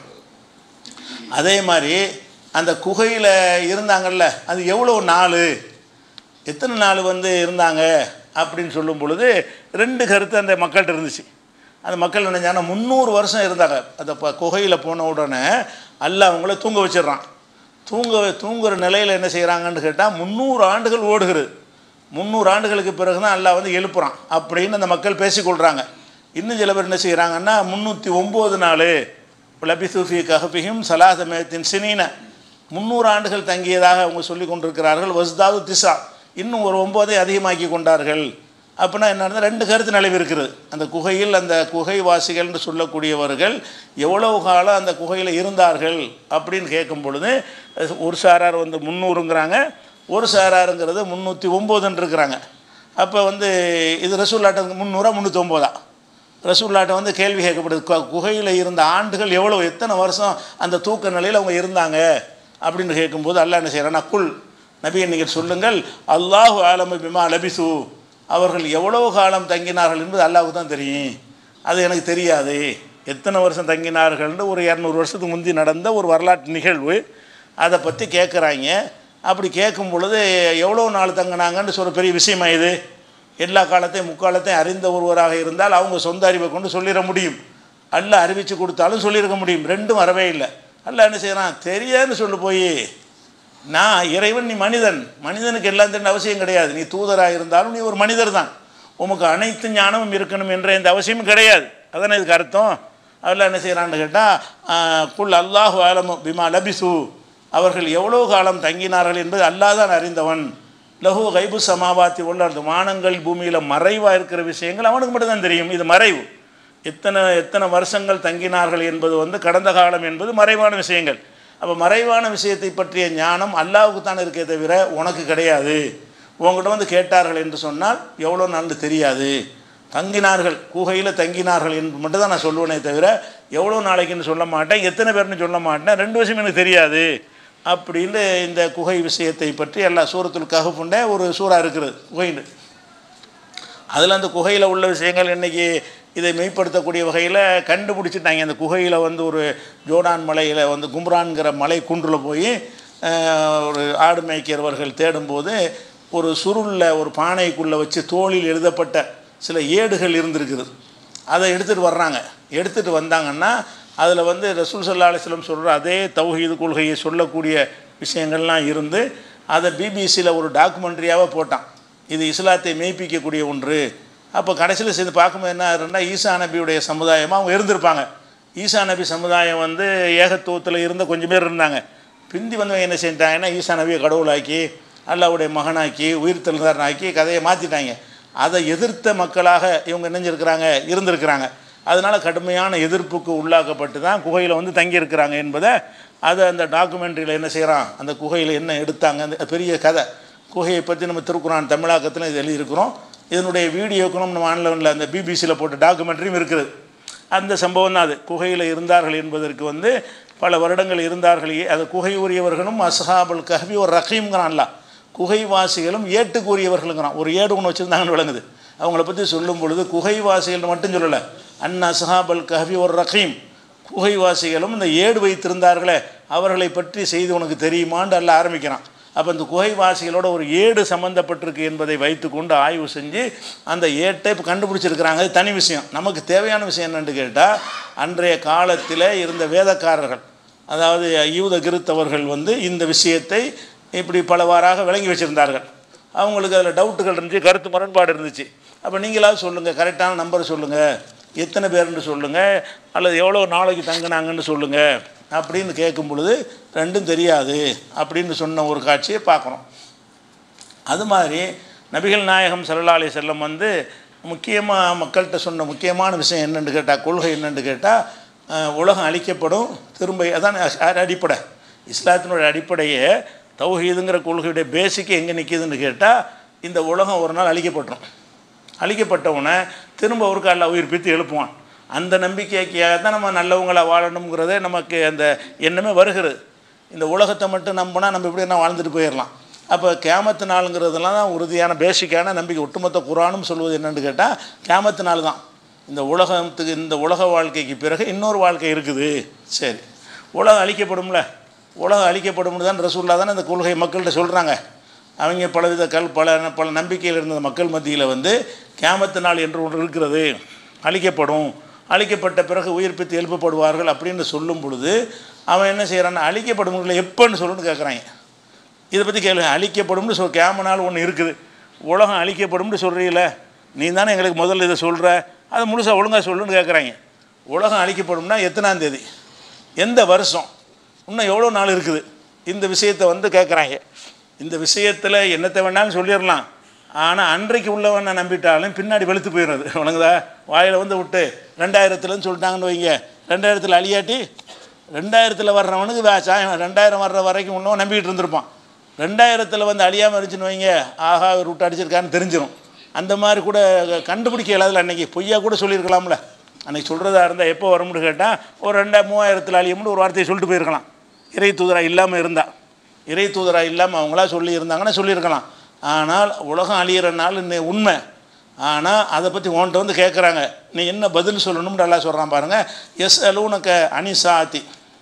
அதே மாதிரி அந்த குகையில் இருந்தாங்கல்ல அது எவ்வளோ நாள் எத்தனை நாள் வந்து இருந்தாங்க அப்படின்னு சொல்லும் பொழுது ரெண்டு கருத்து அந்த மக்கள்கிட்ட இருந்துச்சு அந்த மக்கள் நினைஞ்சாங்கன்னா முந்நூறு வருஷம் இருந்தாங்க அந்த ப குகையில் போன உடனே அல்லாஹ் அவங்கள தூங்க வச்சிடுறான் தூங்க தூங்குற நிலையில் என்ன செய்கிறாங்கன்னு கேட்டால் முந்நூறு ஆண்டுகள் ஓடுகிறது முந்நூறு ஆண்டுகளுக்கு பிறகு தான் அல்லாஹ் வந்து எழுப்புறான் அப்படின்னு அந்த மக்கள் பேசிக்கொள்கிறாங்க இன்னும் சில பேர் என்ன செய்கிறாங்கன்னா முந்நூற்றி ஒம்பது நாள் லபிசூஃபி கஹபியும் சலாசமயத்தின் சினீன முந்நூறு ஆண்டுகள் தங்கியதாக அவங்க சொல்லி கொண்டிருக்கிறார்கள் வஸ்தாவு திசா இன்னும் ஒரு ஒம்போதை அதிகமாக்கி கொண்டார்கள் அப்படின்னா என்ன ரெண்டு கருத்து நிலவி இருக்கிறது அந்த குகையில் அந்த குகைவாசிகள் என்று சொல்லக்கூடியவர்கள் எவ்வளவு காலம் அந்த குகையில் இருந்தார்கள் அப்படின்னு கேட்கும் பொழுது ஒரு சாரார் வந்து முந்நூறுங்கிறாங்க ஒரு சாராருங்கிறது முந்நூற்றி ஒம்போதுன்னு இருக்கிறாங்க அப்போ வந்து இது ரசூல்லாட்ட முந்நூறா முந்நூற்றி ஒம்போதா ரசூல்லாட்ட வந்து கேள்வி கேட்கப்படுது கு- குகையில் இருந்த ஆண்டுகள் எவ்வளோ எத்தனை வருஷம் அந்த தூக்க நிலையில் அவங்க இருந்தாங்க அப்படின்னு கேட்கும்போது அல்லாஹ் என்ன செய்கிறான் குல் நபி நீங்கள் சொல்லுங்கள் அல்லாஹு ஆலம பிமா லபிசு அவர்கள் எவ்வளவு காலம் தங்கினார்கள் என்பது அல்லாஹ்வுக்கு தான் தெரியும் அது எனக்கு தெரியாது எத்தனை வருஷம் தங்கினார்கள்னு ஒரு இரநூறு வருஷத்துக்கு முந்தி நடந்த ஒரு வரலாற்று நிகழ்வு அதை பற்றி கேட்குறாங்க அப்படி கேட்கும் பொழுது எவ்வளோ நாள் தங்கினாங்கன்னு சொல்ல பெரிய விஷயமா இது எல்லா காலத்தையும் முக்காலத்தையும் அறிந்த ஒருவராக இருந்தால் அவங்க சொந்த அறிவை கொண்டு சொல்லிட முடியும் அல்ல அறிவித்து கொடுத்தாலும் சொல்லியிருக்க முடியும் ரெண்டும் வரவே இல்லை அல்ல என்ன செய்கிறான் தெரியாதுன்னு சொல்லு போய் நான் இறைவன் நீ மனிதன் மனிதனுக்கு எல்லாம் தெரிந்த அவசியம் கிடையாது நீ தூதராக இருந்தாலும் நீ ஒரு மனிதர் தான் உமக்கு அனைத்து ஞானமும் இருக்கணும் என்ற எந்த அவசியமும் கிடையாது அதானே இதுக்கு அர்த்தம் அதில் என்ன செய்கிறான்னு கேட்டால் குல் அல்லாஹு ஆலமு பிமா லபிசு அவர்கள் எவ்வளோ காலம் தங்கினார்கள் என்பது அல்லாஹ் தான் அறிந்தவன் லஹு கைபு சமாவாத்தி உள்ள அந்த வானங்கள் பூமியில் மறைவாக இருக்கிற விஷயங்கள் அவனுக்கு மட்டும்தான் தெரியும் இது மறைவு எத்தனை எத்தனை வருஷங்கள் தங்கினார்கள் என்பது வந்து கடந்த காலம் என்பது மறைவான விஷயங்கள் அப்போ மறைவான விஷயத்தை பற்றிய ஞானம் அல்லாவுக்கு தான் இருக்கே தவிர உனக்கு கிடையாது உங்கள்கிட்ட வந்து கேட்டார்கள் என்று சொன்னால் எவ்வளோ நாள் தெரியாது தங்கினார்கள் குகையில் தங்கினார்கள் என்று மட்டும் தான் நான் சொல்லுவேனே தவிர எவ்வளோ நாளைக்குன்னு சொல்ல மாட்டேன் எத்தனை பேர்னு சொல்ல மாட்டேன் ரெண்டு விஷயம் எனக்கு தெரியாது அப்படின்னு இந்த குகை விஷயத்தை பற்றி எல்லா சூரத்துல் கஹஃபுண்டே ஒரு சூறா இருக்கிறது குகைன்னு அதில் அந்த குகையில் உள்ள விஷயங்கள் இன்றைக்கி இதை மெய்ப்படுத்தக்கூடிய வகையில் கண்டுபிடிச்சிட்டாங்க அந்த குகையில் வந்து ஒரு ஜோடான் மலையில் வந்து கும்ரான்கிற மலை குன்றில் போய் அஹ், ஒரு ஆடு மேய்க்கிறவர்கள் தேடும்போது ஒரு சுருளில் ஒரு பானைக்குள்ளே வச்சு தோளில் எழுதப்பட்ட சில ஏடுகள் இருந்திருக்குது அதை எடுத்துகிட்டு வர்றாங்க எடுத்துகிட்டு வந்தாங்கன்னா அதில் வந்து ரசூல் சல்லா அலிஸ்லம் சொல்கிற அதே தௌஹீது கொள்கையை சொல்லக்கூடிய விஷயங்கள்லாம் இருந்து அதை பிபிசியில் ஒரு டாக்குமெண்ட்ரியாகவே போட்டான் இது இஸ்லாத்தை மெய்ப்பிக்கக்கூடிய ஒன்று அப்போ கடைசியில் சேர்ந்து பார்க்கும்போது என்ன ஆகுதுன்னா ஈசா நபியுடைய சமுதாயமாக அவங்க இருந்திருப்பாங்க ஈசா நபி சமுதாயம் வந்து ஏகத்துவத்தில் இருந்த கொஞ்சம் பேர் இருந்தாங்க பிந்தி வந்தவங்க என்ன செஞ்சிட்டாங்கன்னா ஈசா நபியை கடவுளாக்கி அல்லாவுடைய மகனாக்கி உயிர் தெலுங்காரனாக்கி கதையை மாற்றிட்டாங்க அதை எதிர்த்த மக்களாக இவங்க நினைஞ்சிருக்கிறாங்க இருந்திருக்கிறாங்க அதனால் கடுமையான எதிர்ப்புக்கு உள்ளாக்கப்பட்டு தான் குகையில் வந்து தங்கியிருக்கிறாங்க என்பதை அதை அந்த டாக்குமெண்ட்ரியில் என்ன செய்கிறான் அந்த குகையில் என்ன எடுத்தாங்க அந்த பெரிய கதை குகையை பற்றி நம்ம திருக்குறான் தமிழாக்கத்தில் இது எழுதியிருக்கிறோம் இதனுடைய வீடியோக்களும் நம்ம ஆன்லைனில் அந்த பிபிசியில் போட்ட டாக்குமெண்ட்ரியும் இருக்குது அந்த சம்பவம் தான் அது குகையில் இருந்தார்கள் என்பதற்கு வந்து பல வருடங்கள் இருந்தார்கள் அது குகை உரியவர்களும் அஸ்ஹாபுல் கஹ்வி ஒரு ரஹீம்ங்கிறான்ல குகைவாசிகளும் ஏட்டுக்குரியவர்களுங்கிறான் ஒரு ஏடு ஒன்று வச்சுருந்தாங்கன்னு விளங்குது அவங்கள பற்றி சொல்லும் பொழுது குகைவாசிகள் மட்டும் சொல்லலை அன் அஸ்ஹாபல் கஹ்வி ஒரு ரஹீம் குகைவாசிகளும் இந்த ஏடு வைத்திருந்தார்களே அவர்களை பற்றி செய்தி உனக்கு தெரியுமான்னு அல்ல ஆரம்பிக்கிறான் அப்போ இந்த குகைவாசிகளோட ஒரு ஏடு சம்மந்தப்பட்டிருக்கு என்பதை வைத்துக்கொண்டு ஆய்வு செஞ்சு அந்த ஏட்டை இப்போ கண்டுபிடிச்சிருக்கிறாங்க அது தனி விஷயம் நமக்கு தேவையான விஷயம் என்னன்னு கேட்டால் அன்றைய காலத்தில் இருந்த வேதக்காரர்கள் அதாவது யூத கிறித்தவர்கள் வந்து இந்த விஷயத்தை இப்படி பலவாறாக விளங்கி வச்சுருந்தார்கள் அவங்களுக்கு அதில் டவுட்டுகள் இருந்துச்சு கருத்து முரண்பாடு இருந்துச்சு அப்போ நீங்களாவது சொல்லுங்கள் கரெக்டான நம்பர் சொல்லுங்கள் எத்தனை பேருன்னு சொல்லுங்கள் அல்லது எவ்வளோ நாளைக்கு தங்கினாங்கன்னு சொல்லுங்கள் அப்படின்னு கேட்கும் பொழுது ரெண்டும் தெரியாது அப்படின்னு சொன்ன ஒரு காட்சியை பார்க்குறோம் அது மாதிரி நபிகள் நாயகம் ஸல்லல்லாஹு அலைஹி செல்லம் வந்து முக்கியமாக மக்கள்கிட்ட சொன்ன முக்கியமான விஷயம் என்னென்னு கேட்டால் கொள்கை என்னென்னு கேட்டால் அஹ், உலகம் அழிக்கப்படும் திரும்ப அதான் அ- அடிப்படை இஸ்லாத்தினுடைய அடிப்படையே தௌஹீதுங்கிற கொள்கையுடைய பேசிக்கு எங்கே நிற்கிதுன்னு கேட்டால் இந்த உலகம் ஒரு நாள் அழிக்கப்பட்டுரும் அழிக்கப்பட்டவுடனே திரும்ப ஒரு காலில் உயிர்ப்பித்து எழுப்புவான் அந்த நம்பிக்கைக்காக தான் நம்ம நல்லவங்களாக வாழணுங்கிறதே நமக்கு அந்த எண்ணமே வருகிறது இந்த உலகத்தை மட்டும் நம்பினா நம்ம எப்படி என்ன வாழ்ந்துட்டு போயிடலாம் அப்போ கேமத்து நாளுங்கிறதுலாம் தான் உறுதியான பேசிக்கான நம்பிக்கை ஒட்டுமொத்த குரானும் சொல்வது என்னன்னு கேட்டால் கேமத்து நாள் தான் இந்த உலகத்துக்கு இந்த உலக வாழ்க்கைக்கு பிறகு இன்னொரு வாழ்க்கை இருக்குது சரி உலகம் அழிக்கப்படும்ல உலகம் அழிக்கப்படும்னு தான் ரசூல்லா தானே இந்த கொள்கை மக்கள்கிட்ட சொல்கிறாங்க அவங்க பலவித கல் பல பல நம்பிக்கையில் இருந்த மக்கள் மத்தியில் வந்து கேமத்து நாள் என்று ஒன்று இருக்கிறது அழிக்கப்படும் அழிக்கப்பட்ட பிறகு உயிர்ப்பித்து எழுப்பப்படுவார்கள் அப்படின்னு சொல்லும் பொழுது அவன் என்ன செய்கிறான்னா அழிக்கப்படும் எப்போன்னு சொல்லுன்னு கேட்குறாங்க இதை பற்றி கேளு அழிக்கப்படும்னு சொல் கேம நாள் ஒன்று இருக்குது உலகம் அழிக்கப்படும்னு சொல்கிறீங்கள நீ தானே எங்களுக்கு முதல்ல இதை சொல்கிற அதை முழுசாக ஒழுங்காக சொல்லுன்னு கேட்குறாங்க உலகம் அழிக்கப்படும்னா எத்தனாம் தேதி எந்த வருஷம் இன்னும் எவ்வளோ நாள் இருக்குது இந்த விஷயத்தை வந்து கேட்குறாங்க இந்த விஷயத்தில் என்னத்தை வேணாலும் சொல்லிடலாம் ஆனால் அன்றைக்கு உள்ளவனை நம்பிட்டாலும் பின்னாடி வெளுத்து போயிடுறது உனக்குதா வாயில் வந்து விட்டு ரெண்டாயிரத்துலன்னு சொல்லிட்டாங்கன்னு வைங்க ரெண்டாயிரத்தில் அழியாட்டி ரெண்டாயிரத்தில் வர்றவனுக்கு வே- சாயம் ரெண்டாயிரம் வர்ற வரைக்கும் இன்னும் நம்பிக்கிட்டு இருந்திருப்பான் ரெண்டாயிரத்தில் வந்து அழியாமல் இருந்துச்சுன்னு வைங்க ஆஹா இவர் விட்டு அடிச்சிருக்கான்னு தெரிஞ்சிடும் அந்த மாதிரி கூட கண்டுபிடிக்க இல்லாதல அன்னைக்கு பொய்யா கூட சொல்லியிருக்கலாம்ல அன்னைக்கு சொல்கிறதா இருந்தால் எப்போ வரும்னு கேட்டால் ஒரு ரெண்டா மூவாயிரத்தில் அழியும்னு ஒரு வார்த்தையை சொல்லிட்டு போயிருக்கலாம் இறை தூதரா இல்லாமல் இருந்தா இறை தூதரா இல்லாமல் அவங்களா சொல்லி இருந்தாங்கன்னா சொல்லியிருக்கலாம் ஆனால் உலகம் அழியிற நாள் இன்னை உண்மை ஆனால் அதை பற்றி உன்கிட்ட வந்து கேட்குறாங்க நீ என்ன பதில் சொல்லணும்னு நல்லா சொல்கிறான் பாருங்கள் எஸ் அலூனக்க அனிசாத்தி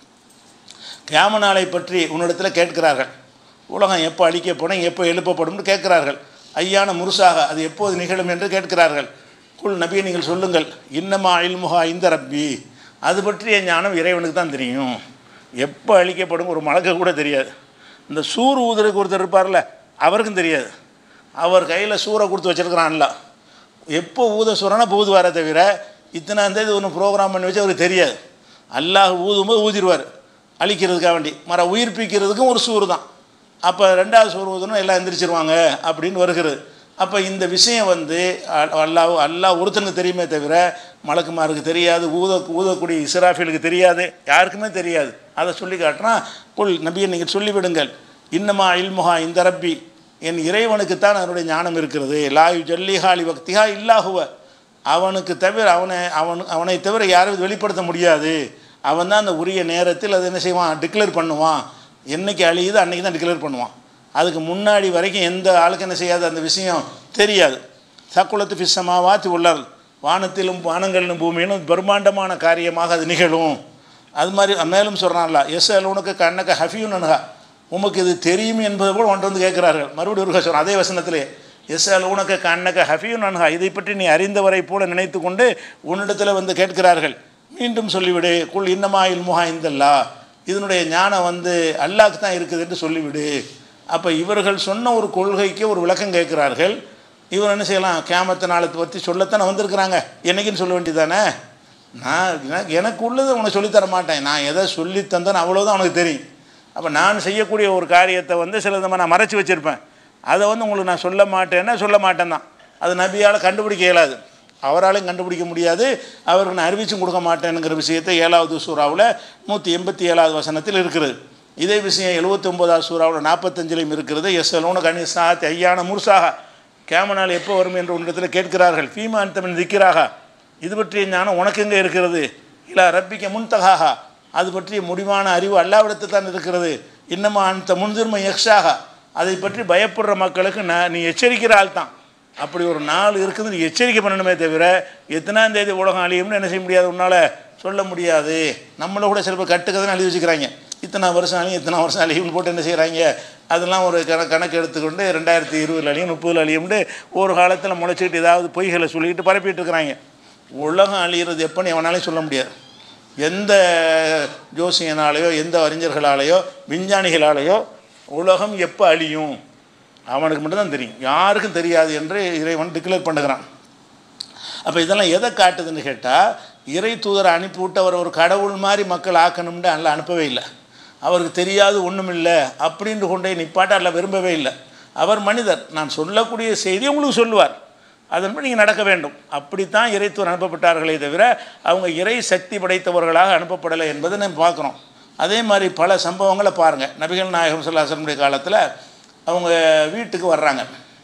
கியாம நாளை பற்றி உன்னிடத்தில் கேட்கிறார்கள் உலகம் எப்போ அழிக்கப்படும் எப்போ எழுப்பப்படும்னு கேட்கிறார்கள் ஐயான முருசாக அது எப்போது நிகழும் என்று கேட்கிறார்கள் குல் நபியை நீங்கள் சொல்லுங்கள் இன்னமா இல்முகா இந்த ரப்பி அது பற்றிய ஞானம் இறைவனுக்கு தான் தெரியும் எப்போ அழிக்கப்படும் ஒரு மலக்க கூட தெரியாது இந்த சூர் ஊதுறதுக்கு ஒருத்தர் இருப்பார்ல அவருக்கும் தெரியாது அவர் கையில் சூரை கொடுத்து வச்சிருக்கிறான்ல எப்போ ஊத சுரனை ஊதுவாரே தவிர இத்தனாம் தேதி ஒன்று ப்ரோக்ராம் பண்ணி வச்சு அவருக்கு தெரியாது அல்லாஹ் ஊதும்போது ஊதிடுவார் அழிக்கிறதுக்காக வேண்டி மர உயிர்ப்பிக்கிறதுக்கும் ஒரு சூறு தான் அப்போ ரெண்டாவது சூறு ஊதணும் எல்லாம் எந்திரிச்சிருவாங்க அப்படின்னு வருகிறது அப்போ இந்த விஷயம் வந்து அ- அல்லாஹ் அல்லாஹ் ஒருத்தனுக்கு தெரியுமே தவிர மலக்குமாருக்கு தெரியாது ஊத ஊதக்கூடிய இஸ்ராஃபிலுக்கு தெரியாது யாருக்குமே தெரியாது அதை சொல்லி காட்டுறான் புல் நபியை நீங்கள் சொல்லிவிடுங்கள் இன்னமா இல்முஹா இந்த ரப்பி என் இறைவனுக்குத்தான் அதனுடைய ஞானம் இருக்கிறது லாயு ஜல்லிஹாலி பக்திஹா இல்லாஹுவ அவனுக்கு தவிர அவனை அவன் அவனை தவிர யாரும் இது வெளிப்படுத்த முடியாது அவன் தான் அந்த உரிய நேரத்தில் அதை என்ன செய்வான் டிக்ளேர் பண்ணுவான் என்னைக்கு அழியுதோ அன்றைக்கி தான் டிக்ளேர் பண்ணுவான் அதுக்கு முன்னாடி வரைக்கும் எந்த ஆளுக்கு என்ன செய்யாது அந்த விஷயம் தெரியாது சக்குலத்து ஃபிஸ்ஸமாவாத்தி உள்ளார் வானத்திலும் வானங்களிலும் பூமியிலும் பிரம்மாண்டமான காரியமாக அது நிகழும் அது மாதிரி மேலும் சொல்கிறான்ல எஸ் அலுவனுக்கு கண்ணக்க ஹஃபியூன் அணுகா உமக்கு இது தெரியும் என்பது போல் ஒன்று வந்து கேட்குறார்கள் மறுபடியும் ஒரு சொல்கிறான் அதே வசனத்திலே எஸ் அலுவனுக்கு கண்ணக்க ஹஃபியூன் அணுகா இதை பற்றி நீ அறிந்தவரை போல நினைத்து கொண்டு உன்னிடத்தில் வந்து கேட்கிறார்கள் மீண்டும் சொல்லிவிடு குல் இன்னமா இல்முஹா இந்தல்லா இதனுடைய ஞானம் வந்து அல்லாஹ்க்கு தான் இருக்குது என்று சொல்லிவிடு அப்போ இவர்கள் சொன்ன ஒரு கொள்கைக்கு ஒரு விளக்கம் கேட்கிறார்கள் இவர் என்ன செய்யலாம் கேமத்த நாளத்தை பற்றி சொல்லத்தானே வந்திருக்கிறாங்க என்னைக்குன்னு சொல்ல வேண்டியதானே நான் எனக்கு- எனக்கு உள்ளதை உனக்கு சொல்லித்தர மாட்டேன் நான் எதை சொல்லி தந்தேன்னு அவ்வளோதான் உனக்கு தெரியும் அப்போ நான் செய்யக்கூடிய ஒரு காரியத்தை வந்து சில விதமாக நான் மறைச்சி வச்சுருப்பேன் அதை வந்து உங்களுக்கு நான் சொல்ல மாட்டேன்னா சொல்ல மாட்டேன் தான் அது நபியால் கண்டுபிடிக்க இயலாது அவராலையும் கண்டுபிடிக்க முடியாது அவருக்கு நான் அறிவிச்சும் கொடுக்க மாட்டேனுங்கிற விஷயத்தை ஏழாவது சூறாவில் நூற்றி எண்பத்தி ஏழாவது வசனத்தில் இருக்கிறது இதே விஷயம் எழுபத்தி ஒன்பதாவது சூறாவில் நாற்பத்தஞ்சிலையும் இருக்கிறது எஸ் அலோன கணிசாத் ஐயான முர்சாகா கேமனால் எப்போ வரும் என்று உன்னிடத்தில் கேட்கிறார்கள் ஃபீமா அந்தமின் திக்கிறாக இது பற்றிய ஞானம் உனக்கு எங்கே இருக்கிறது இல்லா ரப்பிக்க முன்தகாகா அது பற்றிய முடிவான அறிவு அல்லாவிடத்தில் தான் இருக்கிறது இன்னமா அந்த முன்திர்மை எக்ஸாக அதை பற்றி பயப்படுற மக்களுக்கு நான் நீ எச்சரிக்கிற ஆள் தான் அப்படி ஒரு நாள் இருக்குது நீ எச்சரிக்கை பண்ணணுமே தவிர எத்தனாம் தேதி உலகம் அழியும்னு என்ன செய்ய முடியாது உன்னால் சொல்ல முடியாது நம்மளை கூட சில பேர் கட்டுக்கதைன்னு எழுதி வச்சுக்கிறாங்க இத்தனை வருஷம் அழியும் இத்தனை வருஷம் அழியும்னு போட்டு என்ன செய்கிறாங்க அதெல்லாம் ஒரு கண கணக்கு எடுத்துக்கொண்டு ரெண்டாயிரத்தி இருபதுல அழியும் முப்பதுல அழியும்னு ஒரு காலத்தில் முளைச்சிக்கிட்டு ஏதாவது பொய்களை சொல்லிக்கிட்டு பரப்பிட்டு இருக்கிறாங்க உலகம் அழியிறது எப்போன்னு எவனாலையும் சொல்ல முடியாது எந்த ஜோசியனாலேயோ எந்த அறிஞர்களாலேயோ விஞ்ஞானிகளாலேயோ உலகம் எப்போ அழியும் அவனுக்கு மட்டும்தான் தெரியும் யாருக்கும் தெரியாது என்று இறைவன் டிக்ளேர் பண்ணுகிறான் அப்போ இதெல்லாம் எதை காட்டுதுன்னு கேட்டால் இறை தூதரை அனுப்பிவிட்டு அவர் ஒரு கடவுள் மாதிரி மக்கள் ஆக்கணும்னு அல்ல அனுப்பவே இல்லை அவருக்கு தெரியாது ஒன்றும் இல்லை அப்படின்ட்டு கொண்டே நிப்பாட்ட அல்ல விரும்பவே இல்லை அவர் மனிதர் நான் சொல்லக்கூடிய செய்தி உங்களுக்கு சொல்லுவார் அதன்படி நீங்கள் நடக்க வேண்டும் அப்படித்தான் இறைத்தூர் அனுப்பப்பட்டார்களே தவிர அவங்க இறை சக்தி படைத்தவர்களாக அனுப்பப்படலை என்பதை நம்ம பார்க்குறோம் அதே மாதிரி பல சம்பவங்களை பாருங்கள் நபிகள் நாயகம் சொல்லாசனுடைய காலத்தில் அவங்க வீட்டுக்கு வர்றாங்க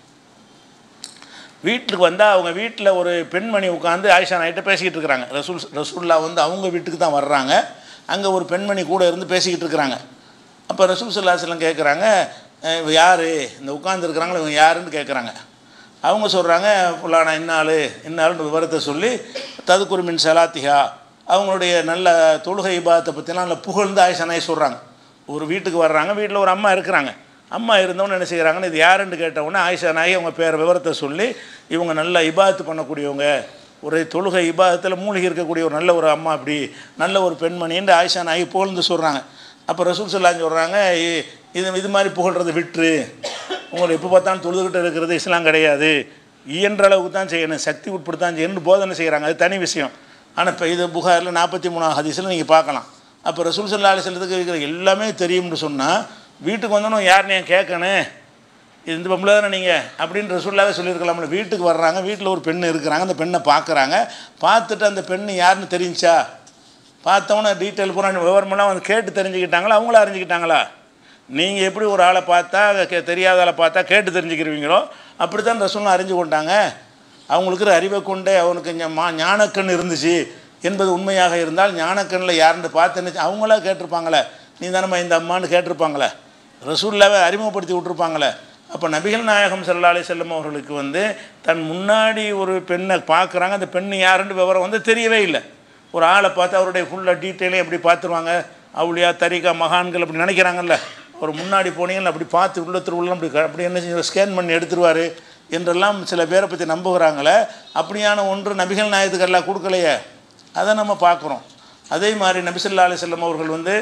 வீட்டுக்கு வந்தால் அவங்க வீட்டில் ஒரு பெண்மணி உட்காந்து ஆயிஷா நாயிட்ட பேசிக்கிட்டு இருக்கிறாங்க ரசூல் ரசூல்லா வந்து அவங்க வீட்டுக்கு தான் வர்றாங்க அங்கே ஒரு பெண்மணி கூட இருந்து பேசிக்கிட்டு இருக்கிறாங்க அப்போ ரசூல் சல்லாஹலம் கேட்குறாங்க இவ யார் இந்த உட்காந்துருக்குறாங்களோ இவங்க யாருன்னு கேட்குறாங்க அவங்க சொல்கிறாங்க ஃபுல்லான இன்னாள் இன்னாள்னு விவரத்தை சொல்லி ததுக்குரு மின் சலாத்திகா அவங்களுடைய நல்ல தொழுகை இபாதத்தை பற்றிலாம் நல்ல புகழ்ந்து ஆயிஷா நாய் சொல்கிறாங்க ஒரு வீட்டுக்கு வர்றாங்க வீட்டில் ஒரு அம்மா இருக்கிறாங்க அம்மா இருந்தவொன்னு என்ன செய்கிறாங்கன்னு இது யாருன்னு கேட்டவுடனே ஆயிஷா நாயகி அவங்க பேர் விவரத்தை சொல்லி இவங்க நல்ல இபாதத்து பண்ணக்கூடியவங்க ஒரு தொழுகை இபாதத்தில் மூழ்கி இருக்கக்கூடிய ஒரு நல்ல ஒரு அம்மா அப்படி நல்ல ஒரு பெண்மணின்னு ஆயிஷா நாயகி புகழ்ந்து சொல்கிறாங்க அப்போ ரசூல் சொல்லான்னு சொல்கிறாங்க இ- இது இது மாதிரி புகழ்றதை விட்டுரு உங்களை எப்போ பார்த்தாலும் தொழுதுகிட்டு இருக்கிறது இஸ்லாம் கிடையாது இயன்ற அளவுக்கு தான் செய்யணும் சக்தி உட்பட்டு தான் செய்யணும்னு போதனை செய்கிறாங்க அது தனி விஷயம் ஆனால் இப்போ இது புகாரில் நாற்பத்தி மூணாம் ஹதீஸில் நீங்கள் பார்க்கலாம் அப்போ ரசூல் சல்லா அலிஸ்லத்துக்கு இருக்கிற எல்லாமே தெரியும்னு சொன்னால் வீட்டுக்கு வந்தோன்னு யாருன்னு ஏன் கேட்கணும் இது இந்த பொம்பளை தானே நீங்கள் அப்படின்னு ரசூல்லாவே சொல்லியிருக்கலாம்ல வீட்டுக்கு வர்றாங்க வீட்டில் ஒரு பெண் இருக்கிறாங்க அந்த பெண்ணை பார்க்குறாங்க பார்த்துட்டு அந்த பெண்ணு யாருன்னு தெரிஞ்சா பார்த்தவொன்னே டீட்டெயில் பூரா விவரமெல்லாம் வந்து கேட்டு தெரிஞ்சுக்கிட்டாங்களா அவங்களும் அறிஞ்சுக்கிட்டாங்களா நீங்கள் எப்படி ஒரு ஆளை பார்த்தா கே- தெரியாத ஆளை பார்த்தா கேட்டு தெரிஞ்சுக்கிறீங்களோ அப்படி தான் ரசூலும் அறிஞ்சு கொண்டாங்க அவங்களுக்கு இருக்கிற அறிவை கொண்டே அவனுக்கு ஞா- மா ஞானக்கண் இருந்துச்சு என்பது உண்மையாக இருந்தால் ஞானக்கண்ணில் யாருன்னு பார்த்துன்னு அவங்களா கேட்டிருப்பாங்களே நீ தானம்மா இந்த அம்மான்னு கேட்டிருப்பாங்களே ரசூல்லாவே அறிமுகப்படுத்தி விட்ருப்பாங்களே அப்போ நபிகள் நாயகம் ஸல்லல்லாஹு அலைஹி செல்லம் அவர்களுக்கு வந்து தன் முன்னாடி ஒரு பெண்ணை பார்க்குறாங்க அந்த பெண் யாருன்னு விவரம் வந்து தெரியவே இல்லை ஒரு ஆளை பார்த்து அவருடைய ஃபுல்லாக டீட்டெயிலையும் எப்படி பார்த்துருவாங்க அவுளியா தரிகா மகான்கள் அப்படி நினைக்கிறாங்கல்ல ஒரு முன்னாடி போனீங்கன்னு அப்படி பார்த்து உள்ளத்தில் உள்ள அப்படி க- அப்படி என்ன ஸ்கேன் பண்ணி எடுத்துருவார் என்றெல்லாம் சில பேரை பற்றி நம்புகிறாங்களே அப்படியான ஒன்று நபிகள் நாயகத்துக்கு எல்லாம் கொடுக்கலையே அதை நம்ம பார்க்குறோம் அதே மாதிரி நபிசல்லா அலி செல்லம் அவர்கள் வந்து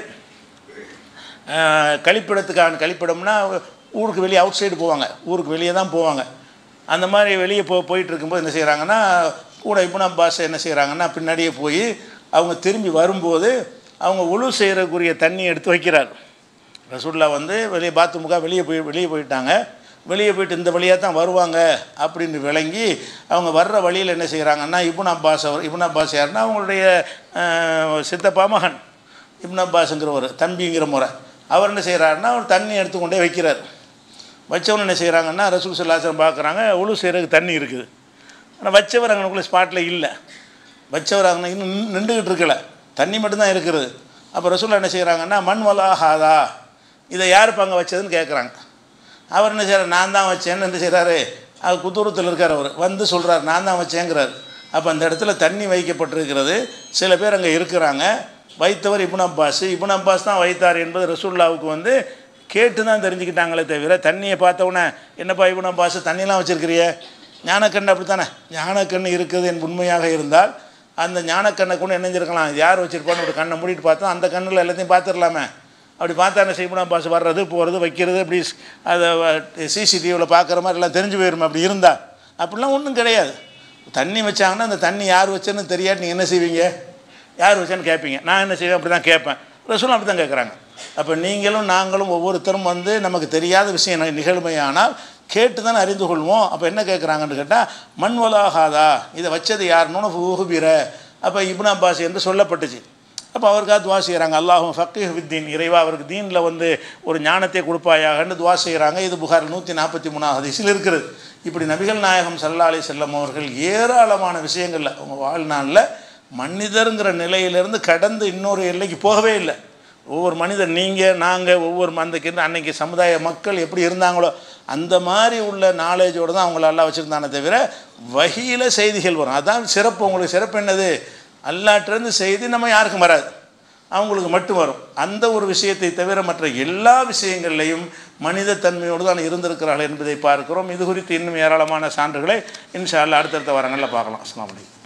ஆஹ், கழிப்பிடத்துக்கான கழிப்பிடம்னா ஊருக்கு வெளியே அவுட் சைடு போவாங்க ஊருக்கு வெளியே தான் போவாங்க அந்த மாதிரி வெளியே போ போயிட்டு இருக்கும்போது என்ன செய்கிறாங்கன்னா கூட இப்னு அப்பாஸ் என்ன செய்கிறாங்கன்னா பின்னாடியே போய் அவங்க திரும்பி வரும்போது அவங்க உழு செய்கிறக்குரிய தண்ணி எடுத்து வைக்கிறார் ரசூல்லா வந்து வெளியே பாத்ரூமுக்காக வெளியே போய் வெளியே போயிட்டாங்க வெளியே போயிட்டு இந்த வழியாக தான் வருவாங்க அப்படின்னு விளங்கி அவங்க வர்ற வழியில் என்ன செய்கிறாங்கன்னா இப்னு அப்பாஸ் அவர் இப்னு அப்பாஸ் யாருன்னா அவங்களுடைய அஹ், சித்தப்பா மகன் இப்னு அப்பாஸுங்கிறவர் தம்பிங்கிற முறை அவர் என்ன செய்கிறாருன்னா அவர் தண்ணி எடுத்துக்கொண்டே வைக்கிறார் வச்சவன் என்ன செய்கிறாங்கன்னா ரசூல் சல்லாசனம் பார்க்குறாங்க உழு செய்கிறதுக்கு தண்ணி இருக்குது ஆனால் வச்சவர் அங்கனுக்குள்ளே ஸ்பாட்டில் இல்லை வச்சவர் அங்கே இன்னும் நின்னு- நின்றுக்கிட்டு இருக்கல தண்ணி மட்டும்தான் இருக்கிறது அப்போ ரசூல் என்ன செய்கிறாங்கன்னா மண் வலாகாதா இதை யார் இப்போ அங்கே வச்சதுன்னு கேட்குறாங்க அவர் என்ன செய்கிறார் நான் தான் வச்சேன்னு என்ன செய்கிறாரு அது குத்தூரத்தில் இருக்கார் அவர் வந்து சொல்கிறார் நான் தான் வச்சேங்கிறார் அப்போ அந்த இடத்துல தண்ணி வைக்கப்பட்டிருக்கிறது சில பேர் அங்கே இருக்கிறாங்க வைத்தவர் இப்னு அப்பாஸ் இப்னு அப்பாஸ் தான் வைத்தார் என்பது ரசூல்லாவுக்கு வந்து கேட்டு தான் தெரிஞ்சுக்கிட்டாங்களே தவிர தண்ணியை பார்த்த உடனே என்னப்பா இப்னு அப்பாஸ் தண்ணிலாம் வச்சுருக்கிறிய ஞானக்கண்ணு அப்படி தானே ஞானக்கண்ணு இருக்குது என் உண்மையாக இருந்தால் அந்த ஞானக்கண்ணை கூட நினைஞ்சிருக்கலாம் இது யார் வச்சுருப்பான்னு ஒரு கண்ணை மூடிட்டு பார்த்தா அந்த கண்ணில் எல்லாத்தையும் பார்த்துடலாமே அப்படி பார்த்தா என்ன செய்யணும் பாஸ் வர்றது போகிறது வைக்கிறது அப்படி ஸ்- அதை சிசிடிவியில் பார்க்குற மாதிரி எல்லாம் தெரிஞ்சு போயிடும் அப்படி இருந்தால் அப்படிலாம் ஒன்றும் கிடையாது தண்ணி வச்சாங்கன்னா அந்த தண்ணி யார் வச்சேன்னு தெரியாது நீங்கள் என்ன செய்வீங்க யார் வச்சேன்னு கேட்பீங்க நான் என்ன செய்வேன் அப்படி தான் கேட்பேன் ரசூலும் அப்படி தான் கேட்குறாங்க அப்போ நீங்களும் நாங்களும் ஒவ்வொருத்தரும் வந்து நமக்கு தெரியாத விஷயம் நி- நிகழ்மையானால் கேட்டு தானே அறிந்து கொள்வோம் அப்போ என்ன கேட்குறாங்கன்னு கேட்டால் மண் வலாகாதா இதை வச்சது யாருன்னு ஊகுபிர அப்போ இப்னு அப்பாஸ் என்று சொல்லப்பட்டுச்சு அப்போ அவருக்காக துவா செய்கிறாங்க அல்லாஹும் ஃபக்கீஹ் வித்தீன் இறைவா அவருக்கு தீனில் வந்து ஒரு ஞானத்தை கொடுப்பாயாகன்னு துவா செய்கிறாங்க இது புகார் நூற்றி நாற்பத்தி மூணாவது ஹதீஸில் இருக்கிறது இப்படி நபிகள் நாயகம் ஸல்லல்லாஹு அலைஹி செல்லம் அவர்கள் ஏராளமான விஷயங்களில் அவங்க வாழ்நாளில் மனிதருங்கிற நிலையிலிருந்து கடந்து இன்னொரு எல்லைக்கு போகவே இல்லை ஒவ்வொரு மனிதர் நீங்கள் நாங்கள் ஒவ்வொரு மந்தக்கு அன்னைக்கு சமுதாய மக்கள் எப்படி இருந்தாங்களோ அந்த மாதிரி உள்ள நாலேஜோடு தான் அவங்கள எல்லாம் வச்சுருந்தானே தவிர வகையில் செய்திகள் வரும் அதான் சிறப்பு உங்களுக்கு சிறப்பு என்னது அல்லாட்டிலேருந்து செய்தி நம்ம யாருக்கும் வராது அவங்களுக்கு மட்டும் வரும் அந்த ஒரு விஷயத்தை தவிர மற்ற எல்லா விஷயங்கள்லையும் மனித தன்மையோடு தான் இருந்திருக்கிறார்கள் என்பதை பார்க்கிறோம் இது குறித்து இன்னும் ஏராளமான சான்றுகளை இன்ஷா அல்லாஹ் அடுத்தடுத்த வாரங்களில் பார்க்கலாம் அஸ்ஸலாமு அலைக்கும்